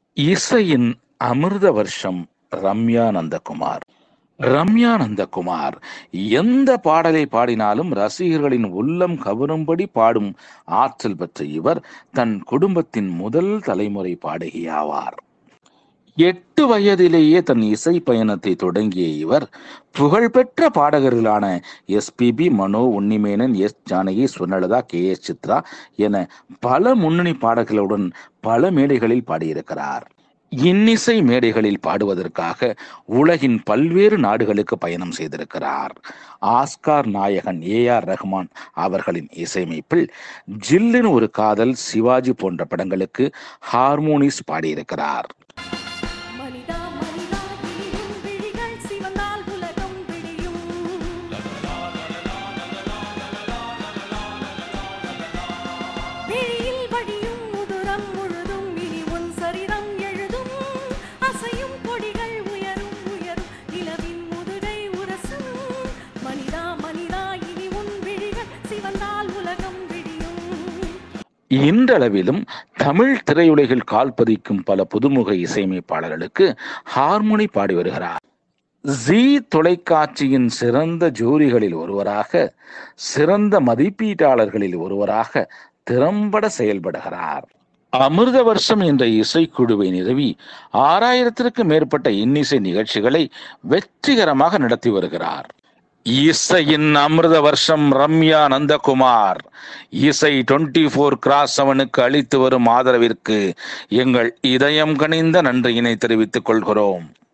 இசையின் அமிர்த வருஷம் ரம்யா நந்தகுமார் ரம்யா நந்தகுமார் எந்த பாடலை பாடினாலும் ரசிகர்களின் உள்ளம் கவரும்படி பாடும் ஆற்றல் பெற்ற இவர் தன் குடும்பத்தின் முதல் தலைமுறை பாடகியாவார் எட்டு வயதிலேயே தன் இசை பயணத்தை தொடங்கிய இவர் புகழ்பெற்ற பாடகர்களான எஸ்பிபி மனோ உன்னிமேனன் எஸ் ஜானகி சுவர்ணலதா கே எஸ் சித்ரா என பல முன்னணி பாடல்களுடன் பல மேடைகளில் பாடியிருக்கிறார் இன்னிசை மேடைகளில் பாடுவதற்காக உலகின் பல்வேறு நாடுகளுக்கு பயணம் செய்திருக்கிறார் ஆஸ்கார் நாயகன் ஏ ஆர் ரஹ்மான் அவர்களின் இசையமைப்பில் ஜில்லுன்னு ஒரு காதல் சிவாஜி போன்ற படங்களுக்கு ஹார்மோனிஸ் பாடியிருக்கிறார் மனிதா மனிதா விழியும் விழிகள் சிவந்தால் உலகம் விழியும் விழியில் வழியும் முதுரம் முழுதும் இனி உன் சரிதம் எழுதும் அசையும் கொடிகள் உயரும் உயரும் நிலவின் முதுகை உரசும் மனிதா மனிதா இனி உன் விழிகள் சிவந்தால் உலகம் விழியும் இன்றளவிலும் தமிழ் திரையுலகில் கால் பதிக்கும் பல புதுமுக இசையமைப்பாளர்களுக்கு ஹார்மோனி பாடி வருகிறார் ஜி தொலைக்காட்சியின் சிறந்த ஜோடிகளில் ஒருவராக சிறந்த மதிப்பீட்டாளர்களில் ஒருவராக திறம்பட செயல்படுகிறார் அமிர்த வருஷம் என்ற இசைக்குழுவை நிறுவி ஆறாயிரத்திற்கும் மேற்பட்ட இன்னிசை நிகழ்ச்சிகளை வெற்றிகரமாக நடத்தி வருகிறார் இசையின் அமிர்த வருஷம் ரம்யா நந்தகுமார் இசை டுவெண்ட்டி ஃபோர் கிராஸ் செவனுக்கு அளித்து வரும் ஆதரவிற்கு எங்கள் இதயம் கனிந்த நன்றியினை தெரிவித்துக் கொள்கிறோம்